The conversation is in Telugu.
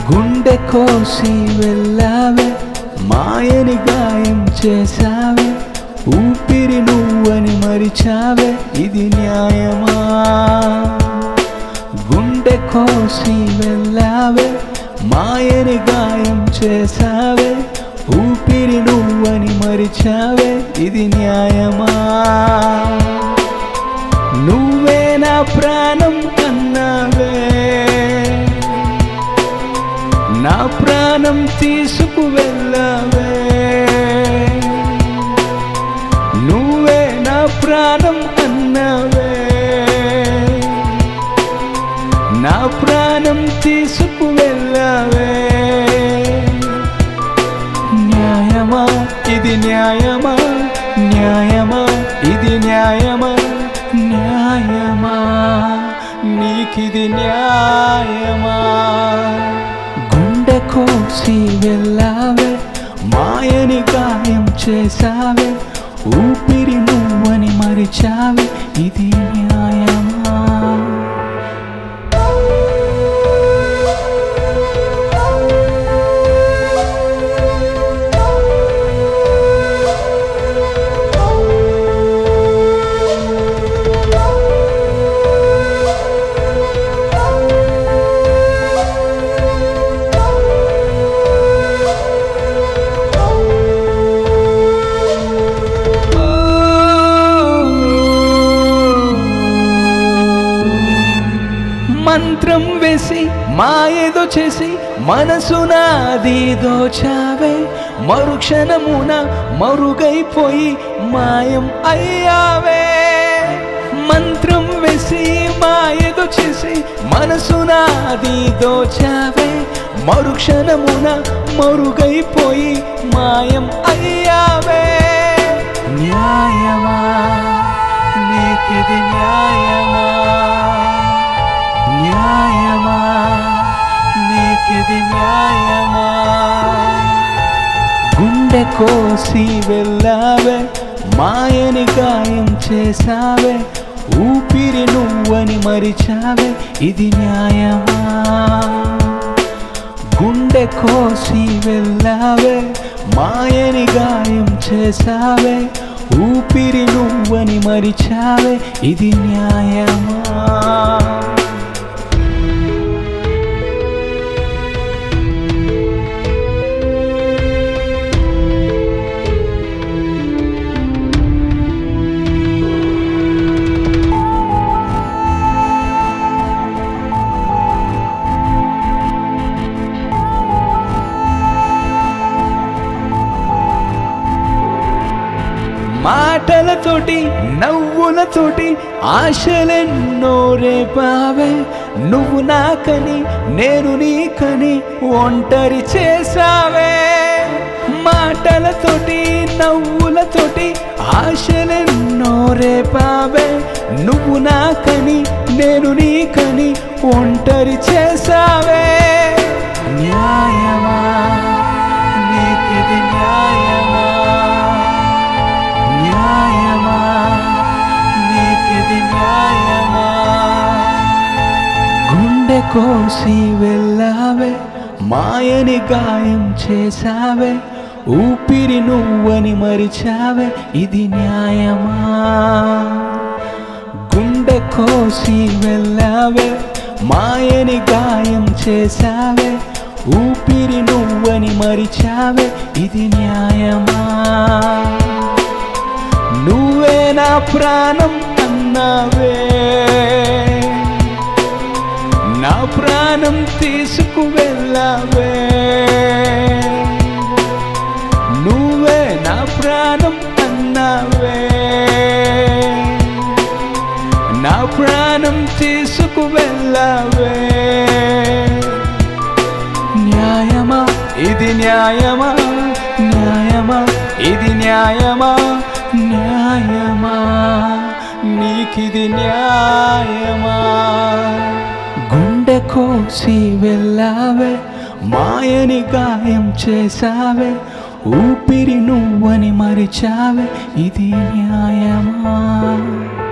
గుండె కోసి వెళ్ళావే మాయని గాయం చేశావే ఊపిరి నువ్వని మరిచావే ఇది న్యాయమా గుండె కోసి వెళ్ళావే మాయని గాయం చేశావే ఊపిరి నువ్వని మరిచావే ఇది న్యాయమా నువ్వే నా ప్రాణం కన్నావే నా ప్రాణం తీసుకు వెళ్ళావే నువ్వే నా ప్రాణం అన్నావే నా ప్రాణం తీసుకు వెళ్ళావే న్యాయమా ఇది న్యాయమా న్యాయమా ఇది న్యాయమా న్యాయమా నీకిది న్యాయమా గుండె కోసి వెళ్ళావే మాయని గాయం చేశావే ఊపిరి నువ్వని మరిచావే ఇది న్యాయమా మంత్రం వేసి మాయేదో చేసి మనసు నాది దోచావే మరుక్షణమున మరుగైపోయి మాయం అయ్యావే మంత్రం వేసి మాయేదో చేసి మనసు నాది దోచావే మరుక్షణమున మరుగైపోయి మాయం అయ్యావే న్యాయమా నీకిది న్యాయమా న్యాయమా నీకిది న్యాయమా గుండె కోసి వెళ్ళావే మాయని గాయం చేశావే ఊపిరి నువ్వని మరిచావే ఇది న్యాయమా గుండె కోసి వెళ్ళావే మాయని గాయం చేశావే ఊపిరి నువ్వని మరిచావే ఇది న్యాయమా మాటలతోటి నవ్వులతోటి ఆశలెన్నో రేపావే నువ్వు నాకని నేను నీకని ఒంటరి చేసావే మాటలతోటి నవ్వులతోటి ఆశలెన్నో రేపావే నువ్వు నాకని నేను నీకని ఒంటరి చేసావే న్యాయమా నీకిది న్యాయమా న్యాయమా నీకిది న్యాయమా గుండె కోసి వెళ్ళావే మాయని గాయం చేశావే ఊపిరి నువ్వని మరిచావే ఇది న్యాయమా గుండె కోసి వెళ్ళావే మాయని గాయం చేశావే ఊపిరి నువ్వని మరిచావే ఇది న్యాయమా నువ్వే నా ప్రాణం అన్నావే నా ప్రాణం తీసుకు వెళ్ళావే నువ్వే నా ప్రాణం అన్నావే నా ప్రాణం తీసుకు వెళ్ళావే న్యాయమా ఇది న్యాయమా న్యాయమా ఇది న్యాయమా న్యాయమా నీకిది న్యాయమా గుండె కోసి వెళ్ళావే మాయని గాయం చేశావే ఊపిరి నువ్వని మరిచావే ఇది న్యాయమా